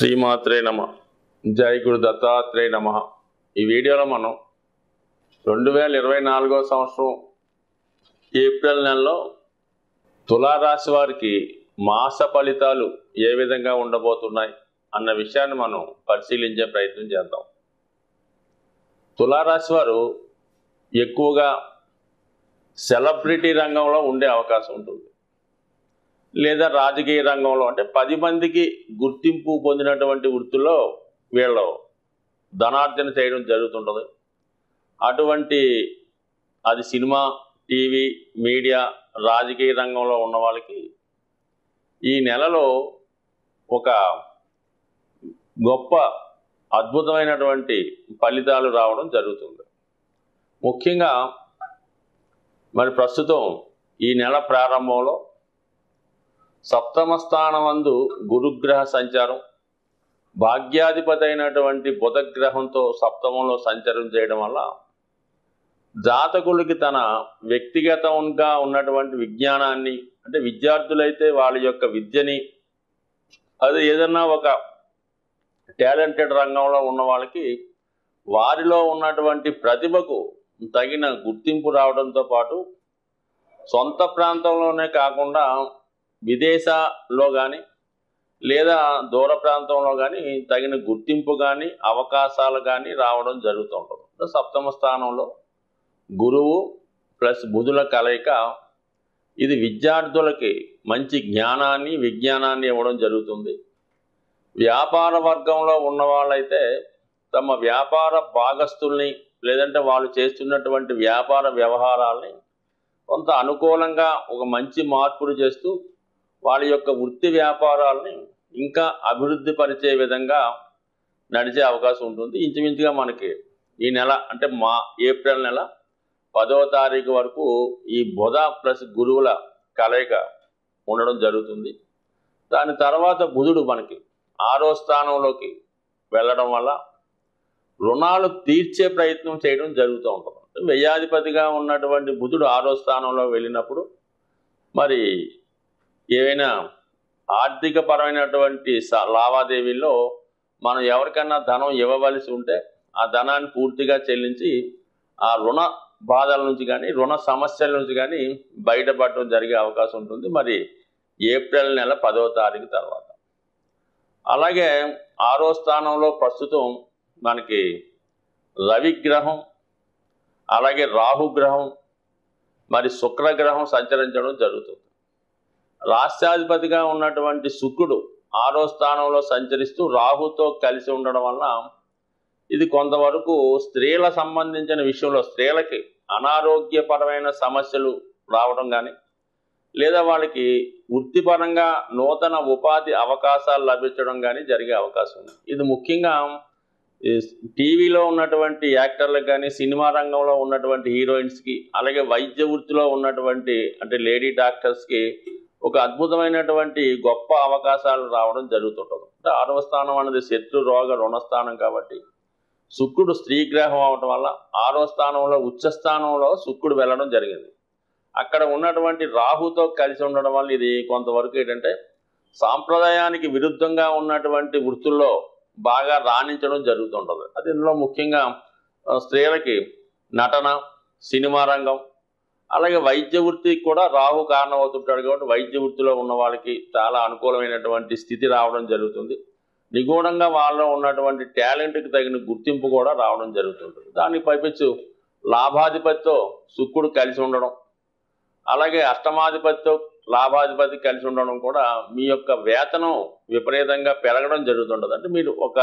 శ్రీమాత్రే నమ జై గురు దత్తాత్రేయ నమ ఈ వీడియోలో మనం రెండు వేల ఇరవై నాలుగో సంవత్సరం ఏప్రిల్ నెలలో తులారాశి వారికి మాస ఫలితాలు ఏ విధంగా ఉండబోతున్నాయి అన్న విషయాన్ని మనం పరిశీలించే ప్రయత్నం చేద్దాం తులారాశి వారు ఎక్కువగా సెలబ్రిటీ రంగంలో ఉండే అవకాశం ఉంటుంది లేదా రాజకీయ రంగంలో అంటే పది మందికి గుర్తింపు పొందినటువంటి వృత్తుల్లో వీళ్ళు ధనార్జన చేయడం జరుగుతుంటుంది అటువంటి అది సినిమా టీవీ మీడియా రాజకీయ రంగంలో ఉన్న వాళ్ళకి ఈ నెలలో ఒక గొప్ప అద్భుతమైనటువంటి ఫలితాలు రావడం జరుగుతుంది ముఖ్యంగా మరి ప్రస్తుతం ఈ నెల ప్రారంభంలో సప్తమ స్థానమందు గురుగ్రహ సంచారం భాగ్యాధిపతి అయినటువంటి బుధగ్రహంతో సప్తమంలో సంచారం చేయడం వల్ల జాతకులకి తన వ్యక్తిగతంగా ఉన్నటువంటి విజ్ఞానాన్ని అంటే విద్యార్థులైతే వాళ్ళ యొక్క విద్యని అది ఏదన్నా ఒక టాలెంటెడ్ రంగంలో ఉన్న వాళ్ళకి వారిలో ఉన్నటువంటి ప్రతిభకు తగిన గుర్తింపు రావడంతో పాటు సొంత ప్రాంతంలోనే కాకుండా విదేశాల్లో కానీ లేదా దూర ప్రాంతంలో కానీ తగిన గుర్తింపు కానీ అవకాశాలు కానీ రావడం జరుగుతుంటుంది సప్తమ స్థానంలో గురువు ప్లస్ బుధుల కలయిక ఇది విద్యార్థులకి మంచి జ్ఞానాన్ని విజ్ఞానాన్ని ఇవ్వడం జరుగుతుంది వ్యాపార వర్గంలో ఉన్న వాళ్ళైతే తమ వ్యాపార భాగస్తుల్ని లేదంటే వాళ్ళు చేస్తున్నటువంటి వ్యాపార వ్యవహారాల్ని కొంత అనుకూలంగా ఒక మంచి మార్పులు చేస్తూ వాళ్ళ యొక్క వృత్తి వ్యాపారాలని ఇంకా అభివృద్ధి పరిచే విధంగా నడిచే అవకాశం ఉంటుంది ఇంచుమించుగా మనకి ఈ నెల అంటే మా ఏప్రిల్ నెల పదవ తారీఖు వరకు ఈ బుధ ప్లస్ గురువుల కలయిక ఉండడం జరుగుతుంది దాని తర్వాత బుధుడు మనకి ఆరో స్థానంలోకి వెళ్ళడం వల్ల రుణాలు తీర్చే ప్రయత్నం చేయడం జరుగుతూ ఉంటుంది వ్యయాధిపతిగా ఉన్నటువంటి బుధుడు ఆరో స్థానంలో వెళ్ళినప్పుడు మరి ఏవైనా ఆర్థిక పరమైనటువంటి స- లావాదేవీల్లో మనం ఎవరికన్నా ధనం ఇవ్వవలసి ఉంటే ఆ ధనాన్ని పూర్తిగా చెల్లించి ఆ రుణ బాధల నుంచి కానీ రుణ సమస్యల నుంచి కానీ బయటపడడం జరిగే అవకాశం ఉంటుంది మరి ఏప్రిల్ నెల పదవ తారీఖు తర్వాత అలాగే ఆరో స్థానంలో ప్రస్తుతం మనకి రవిగ్రహం అలాగే రాహుగ్రహం మరి శుక్రగ్రహం సంచరించడం జరుగుతుంది రాష్ట్రాధిపతిగా ఉన్నటువంటి శుక్రుడు ఆరో స్థానంలో సంచరిస్తూ రాహుతో కలిసి ఉండడం వల్ల ఇది కొంతవరకు స్త్రీల సంబంధించిన విషయంలో స్త్రీలకి అనారోగ్యపరమైన సమస్యలు రావడం కానీ లేదా వాళ్ళకి వృత్తిపరంగా నూతన ఉపాధి అవకాశాలు లభించడం కానీ జరిగే అవకాశం ఉంది ఇది ముఖ్యంగా ఈ టీవీలో ఉన్నటువంటి యాక్టర్లకు కానీ సినిమా రంగంలో ఉన్నటువంటి హీరోయిన్స్కి అలాగే వైద్య వృత్తిలో ఉన్నటువంటి అంటే లేడీ డాక్టర్స్కి ఒక అద్భుతమైనటువంటి గొప్ప అవకాశాలు రావడం జరుగుతుంటుంది అంటే ఆరవ స్థానం అనేది శత్రు రోగ రుణస్థానం కాబట్టి శుక్రుడు స్త్రీగ్రహం అవటం వల్ల ఆరో స్థానంలో ఉచ్చ స్థానంలో శుక్రుడు వెళ్ళడం జరిగింది అక్కడ ఉన్నటువంటి రాహుతో కలిసి ఉండడం వల్ల ఇది కొంతవరకు ఏంటంటే సాంప్రదాయానికి విరుద్ధంగా ఉన్నటువంటి వృత్తుల్లో బాగా రాణించడం జరుగుతుంటుంది అది ఇందులో ముఖ్యంగా ఆ, స్త్రీలకి నటన సినిమా రంగం అలాగే వైద్య వృత్తికి కూడా రాహు కారణమవుతుంటాడు కాబట్టి వైద్య వృత్తిలో ఉన్న వాళ్ళకి చాలా అనుకూలమైనటువంటి స్థితి రావడం జరుగుతుంది నిగూఢంగా వాళ్ళలో ఉన్నటువంటి టాలెంట్కి తగిన గుర్తింపు కూడా రావడం జరుగుతుంటుంది దానికి పైపెచ్చు లాభాధిపతితో శుక్రుడు కలిసి ఉండడం అలాగే అష్టమాధిపతితో లాభాధిపతి కలిసి ఉండడం కూడా మీ యొక్క వేతనం విపరీతంగా పెరగడం జరుగుతుంటుంది అంటే మీరు ఒక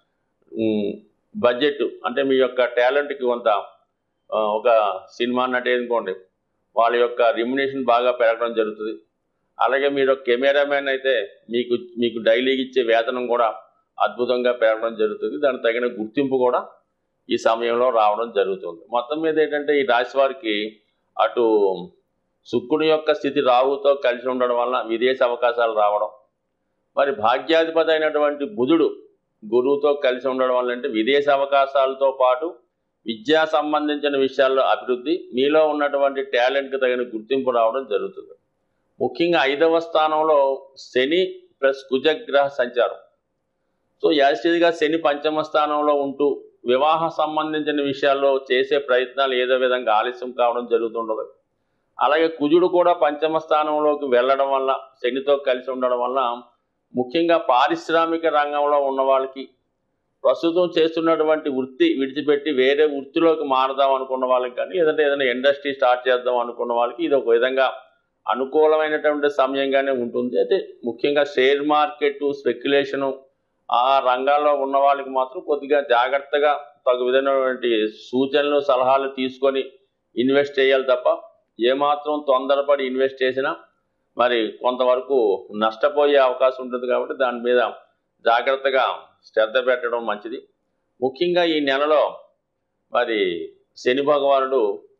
ఉమ్, బడ్జెట్ అంటే మీ యొక్క టాలెంట్కి కొంత ఆ, ఒక సినిమా నటి అనుకోండి వాళ్ళ యొక్క రిమ్యునేషన్ బాగా పెరగడం జరుగుతుంది అలాగే మీరు ఒక కెమెరామెన్ అయితే మీకు మీకు డైలీకి ఇచ్చే వేతనం కూడా అద్భుతంగా పెరగడం జరుగుతుంది దానికి తగిన గుర్తింపు కూడా ఈ సమయంలో రావడం జరుగుతుంది మొత్తం మీద ఏంటంటే ఈ రాశి వారికి అటు శుక్రుడి యొక్క స్థితి రాహుతో కలిసి ఉండడం వల్ల విదేశ అవకాశాలు రావడం మరి భాగ్యాధిపతి అయినటువంటి బుధుడు గురువుతో కలిసి ఉండడం వల్ల అంటే విదేశ అవకాశాలతో పాటు విద్యా సంబంధించిన విషయాల్లో అభివృద్ధి మీలో ఉన్నటువంటి టాలెంట్కి తగిన గుర్తింపు రావడం జరుగుతుంది ముఖ్యంగా ఐదవ స్థానంలో శని ప్లస్ కుజగ్రహ సంచారం సో యాజిటీగా శని పంచమ స్థానంలో ఉంటూ వివాహ సంబంధించిన విషయాల్లో చేసే ప్రయత్నాలు ఏదో విధంగా ఆలస్యం కావడం జరుగుతుండదు అలాగే కుజుడు కూడా పంచమ స్థానంలోకి వెళ్ళడం వల్ల శనితో కలిసి ఉండడం వల్ల ముఖ్యంగా పారిశ్రామిక రంగంలో ఉన్న వాళ్ళకి ప్రస్తుతం చేస్తున్నటువంటి వృత్తి విడిచిపెట్టి వేరే వృత్తిలోకి మారదాం అనుకున్న వాళ్ళకి కానీ లేదంటే ఏదైనా ఇండస్ట్రీ స్టార్ట్ చేద్దాం అనుకున్న వాళ్ళకి ఇది ఒక విధంగా అనుకూలమైనటువంటి సమయంగానే ఉంటుంది అయితే ముఖ్యంగా షేర్ మార్కెట్ స్పెక్యులేషను ఆ రంగాల్లో ఉన్న వాళ్ళకి మాత్రం కొద్దిగా జాగ్రత్తగా తగు విధమైనటువంటి సూచనలు సలహాలు తీసుకొని ఇన్వెస్ట్ చేయాలి తప్ప ఏమాత్రం తొందరపడి ఇన్వెస్ట్ చేసినా మరి కొంతవరకు నష్టపోయే అవకాశం ఉంటుంది కాబట్టి దాని మీద జాగ్రత్తగా శ్రద్ధ పెట్టడం మంచిది ముఖ్యంగా ఈ నెలలో మరి శని భగవానుడు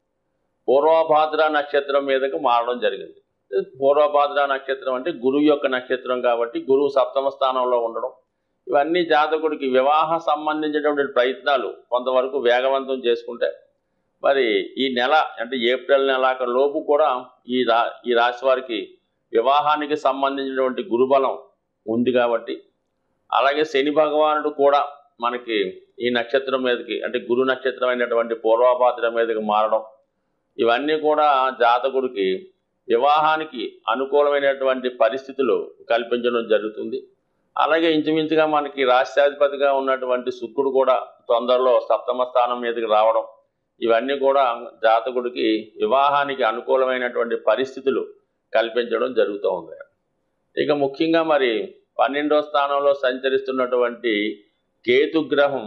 పూర్వభాద్ర నక్షత్రం మీదకు మారడం జరిగింది పూర్వభాద్ర నక్షత్రం అంటే గురువు యొక్క నక్షత్రం కాబట్టి గురువు సప్తమ స్థానంలో ఉండడం ఇవన్నీ జాతకుడికి వివాహ సంబంధించినటువంటి ప్రయత్నాలు కొంతవరకు వేగవంతం చేసుకుంటే మరి ఈ నెల అంటే ఏప్రిల్ నెలాక లోపు కూడా ఈ రా ఈ రాశి వారికి వివాహానికి సంబంధించినటువంటి గురుబలం ఉంది కాబట్టి అలాగే శని భగవానుడు కూడా మనకి ఈ నక్షత్రం మీదకి అంటే గురు నక్షత్రం అయినటువంటి పూర్వభాద్ర మీదకి మారడం ఇవన్నీ కూడా జాతకుడికి వివాహానికి అనుకూలమైనటువంటి పరిస్థితులు కల్పించడం జరుగుతుంది అలాగే ఇంచుమించుగా మనకి రాష్ట్రాధిపతిగా ఉన్నటువంటి శుక్రుడు కూడా తొందరలో సప్తమ స్థానం మీదకి రావడం ఇవన్నీ కూడా జాతకుడికి వివాహానికి అనుకూలమైనటువంటి పరిస్థితులు కల్పించడం జరుగుతూ ఉంది ఇక ముఖ్యంగా మరి పన్నెండో స్థానంలో సంచరిస్తున్నటువంటి కేతుగ్రహం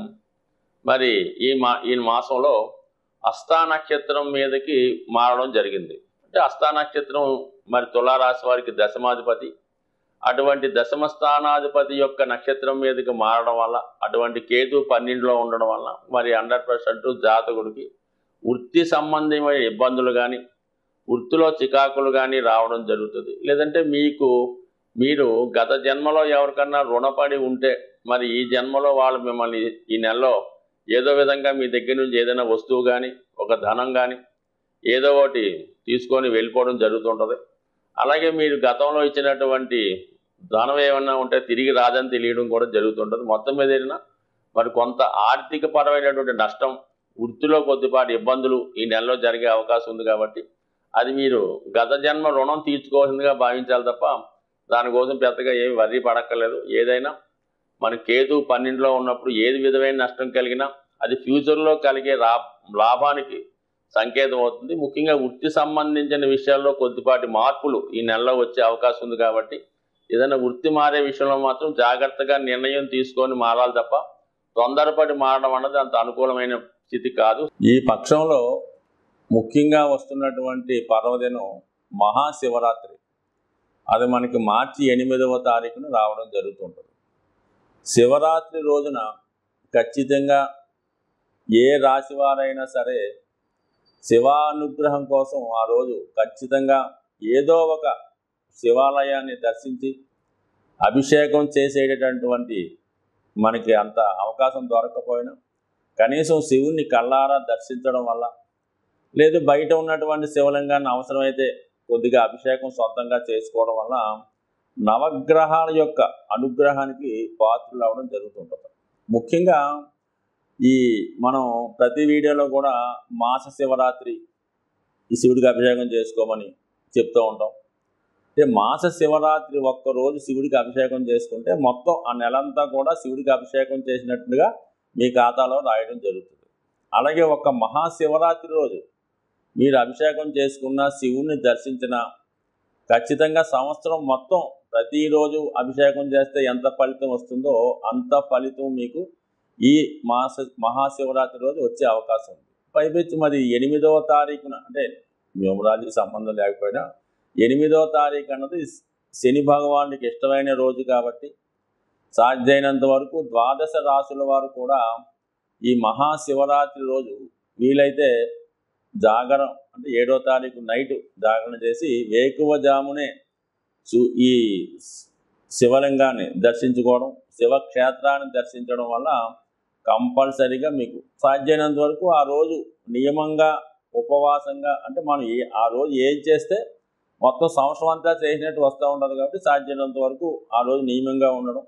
మరి ఈ మా ఈ మాసంలో అస్థా నక్షత్రం మీదకి మారడం జరిగింది అంటే అస్థా నక్షత్రం మరి తులారాశి వారికి దశమాధిపతి అటువంటి దశమ స్థానాధిపతి యొక్క నక్షత్రం మీదకి మారడం వల్ల అటువంటి కేతు పన్నెండులో ఉండడం వల్ల మరి హండ్రెడ్ పర్సెంట్ జాతకుడికి వృత్తి సంబంధమైన ఇబ్బందులు కానీ వృత్తిలో చికాకులు కానీ రావడం జరుగుతుంది లేదంటే మీకు మీరు గత జన్మలో ఎవరికన్నా రుణపడి ఉంటే మరి ఈ జన్మలో వాళ్ళు మిమ్మల్ని ఈ నెలలో ఏదో విధంగా మీ దగ్గర నుంచి ఏదైనా వస్తువు కానీ ఒక ధనం కానీ ఏదో ఒకటి తీసుకొని వెళ్ళిపోవడం జరుగుతుంటుంది అలాగే మీరు గతంలో ఇచ్చినటువంటి ధనం ఏమన్నా ఉంటే తిరిగి రాదని తెలియడం కూడా జరుగుతుంటుంది మొత్తం మీద ఏదైనా మరి కొంత ఆర్థిక పరమైనటువంటి నష్టం వృత్తిలో కొద్దిపాటి ఇబ్బందులు ఈ నెలలో జరిగే అవకాశం ఉంది కాబట్టి అది మీరు గత జన్మ రుణం తీర్చుకోవాల్సిందిగా భావించాలి తప్ప దానికోసం పెద్దగా ఏమి వర్రీ పడక్కర్లేదు ఏదైనా మన కేతు పన్నెండులో ఉన్నప్పుడు ఏది విధమైన నష్టం కలిగినా అది ఫ్యూచర్లో కలిగే లా లాభానికి సంకేతం అవుతుంది ముఖ్యంగా వృత్తి సంబంధించిన విషయాల్లో కొద్దిపాటి మార్పులు ఈ నెలలో వచ్చే అవకాశం ఉంది కాబట్టి ఏదైనా వృత్తి మారే విషయంలో మాత్రం జాగ్రత్తగా నిర్ణయం తీసుకొని మారాలి తప్ప తొందరపడి మారడం అన్నది అంత అనుకూలమైన స్థితి కాదు ఈ పక్షంలో ముఖ్యంగా వస్తున్నటువంటి పర్వదినం మహాశివరాత్రి అది మనకి మార్చి ఎనిమిదవ తారీఖున రావడం జరుగుతుంటుంది శివరాత్రి రోజున ఖచ్చితంగా ఏ రాశివారైనా సరే శివానుగ్రహం కోసం ఆ రోజు ఖచ్చితంగా ఏదో ఒక శివాలయాన్ని దర్శించి అభిషేకం చేసేటటువంటి మనకి అంత అవకాశం దొరకకపోయినా కనీసం శివుణ్ణి కళ్ళారా దర్శించడం వల్ల లేదు బయట ఉన్నటువంటి శివలింగాన్ని అవసరమైతే కొద్దిగా అభిషేకం సొంతంగా చేసుకోవడం వల్ల నవగ్రహాల యొక్క అనుగ్రహానికి పాత్రలు అవడం జరుగుతుంటుంది ముఖ్యంగా ఈ మనం ప్రతి వీడియోలో కూడా మాస శివరాత్రి ఈ శివుడికి అభిషేకం చేసుకోమని చెప్తూ ఉంటాం అంటే మాస శివరాత్రి ఒక్కరోజు శివుడికి అభిషేకం చేసుకుంటే మొత్తం ఆ నెలంతా కూడా శివుడికి అభిషేకం చేసినట్టుగా మీ ఖాతాలో రాయడం జరుగుతుంది అలాగే ఒక మహాశివరాత్రి రోజు మీరు అభిషేకం చేసుకున్న శివుణ్ణి దర్శించిన ఖచ్చితంగా సంవత్సరం మొత్తం ప్రతిరోజు అభిషేకం చేస్తే ఎంత ఫలితం వస్తుందో అంత ఫలితం మీకు ఈ మాస మహాశివరాత్రి రోజు వచ్చే అవకాశం ఉంది పైపెచ్చి మరి ఎనిమిదవ తారీఖున అంటే న్యూమరాలజీ సంబంధం లేకపోయినా ఎనిమిదవ తారీఖు అన్నది శని భగవానుడికి ఇష్టమైన రోజు కాబట్టి సాధ్యమైనంత వరకు ద్వాదశ రాసుల వారు కూడా ఈ మహాశివరాత్రి రోజు వీలైతే జాగరం అంటే ఏడో తారీఖు నైట్ జాగరణ చేసి వేకువజామునే సు ఈ శివలింగాన్ని దర్శించుకోవడం శివక్షేత్రాన్ని దర్శించడం వల్ల కంపల్సరీగా మీకు సాధ్యమైనంత వరకు ఆ రోజు నియమంగా ఉపవాసంగా అంటే మనం ఏ ఆ రోజు ఏం చేస్తే మొత్తం సంవత్సరం అంతా చేసినట్టు వస్తూ ఉంటుంది కాబట్టి సాధ్యమైనంత వరకు ఆ రోజు నియమంగా ఉండడం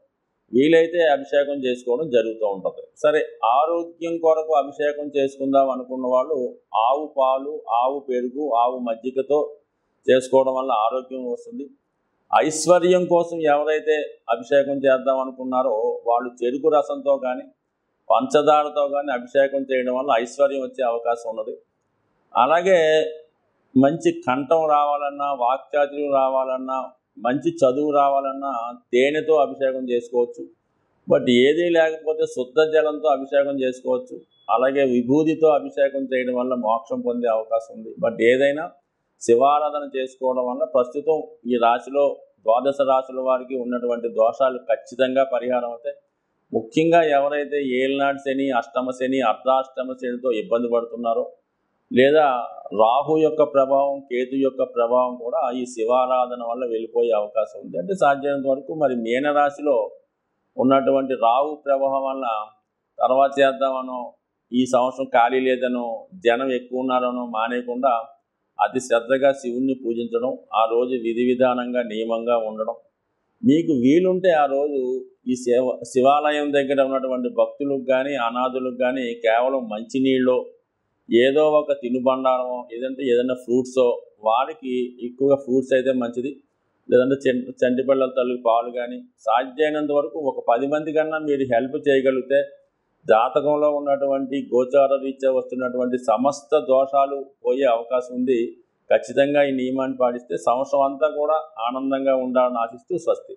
వీలైతే అభిషేకం చేసుకోవడం జరుగుతూ ఉంటుంది సరే ఆరోగ్యం కొరకు అభిషేకం చేసుకుందాం అనుకున్న వాళ్ళు ఆవు పాలు ఆవు పెరుగు ఆవు మజ్జిగతో చేసుకోవడం వల్ల ఆరోగ్యం వస్తుంది ఐశ్వర్యం కోసం ఎవరైతే అభిషేకం చేద్దాం అనుకున్నారో వాళ్ళు చెరుకు రసంతో కానీ పంచదారతో కానీ అభిషేకం చేయడం వల్ల ఐశ్వర్యం వచ్చే అవకాశం ఉన్నది అలాగే మంచి కంఠం రావాలన్నా వాక్చాతుర్యం రావాలన్నా మంచి చదువు రావాలన్నా తేనెతో అభిషేకం చేసుకోవచ్చు బట్ ఏదీ లేకపోతే శుద్ధ జలంతో అభిషేకం చేసుకోవచ్చు అలాగే విభూతితో అభిషేకం చేయడం వల్ల మోక్షం పొందే అవకాశం ఉంది బట్ ఏదైనా శివారాధన చేసుకోవడం వల్ల ప్రస్తుతం ఈ రాశిలో ద్వాదశ రాశుల వారికి ఉన్నటువంటి దోషాలు ఖచ్చితంగా పరిహారం అవుతాయి ముఖ్యంగా ఎవరైతే ఏలినాటి శని అష్టమ శని అర్ధాష్టమ శనితో ఇబ్బంది పడుతున్నారో లేదా రాహు యొక్క ప్రభావం కేతు యొక్క ప్రభావం కూడా ఈ శివారాధన వల్ల వెళ్ళిపోయే అవకాశం ఉంది అంటే సాధ్యమైనంత వరకు మరి మీనరాశిలో ఉన్నటువంటి రాహు ప్రభావం వల్ల తర్వాత చేద్దామనో ఈ సంవత్సరం ఖాళీ లేదనో జనం ఎక్కువ ఉన్నారనో మానేయకుండా అతి శ్రద్ధగా శివుణ్ణి పూజించడం ఆ రోజు విధి విధానంగా నియమంగా ఉండడం మీకు వీలుంటే ఆ రోజు ఈ శివ శివాలయం దగ్గర ఉన్నటువంటి భక్తులకు కానీ అనాథులకు కానీ కేవలం మంచినీళ్ళు ఏదో ఒక తినుబండారమో ఏదంటే ఏదైనా ఫ్రూట్సో వారికి ఎక్కువగా ఫ్రూట్స్ అయితే మంచిది లేదంటే చెం చంటి పిల్లల తల్లి పాలు కానీ సాధ్యమైనంత వరకు ఒక పది మంది కన్నా మీరు హెల్ప్ చేయగలిగితే జాతకంలో ఉన్నటువంటి గోచార రీత్యా వస్తున్నటువంటి సమస్త దోషాలు పోయే అవకాశం ఉంది ఖచ్చితంగా ఈ నియమాన్ని పాటిస్తే సంవత్సరం అంతా కూడా ఆనందంగా ఉండాలని ఆశిస్తూ స్వస్తి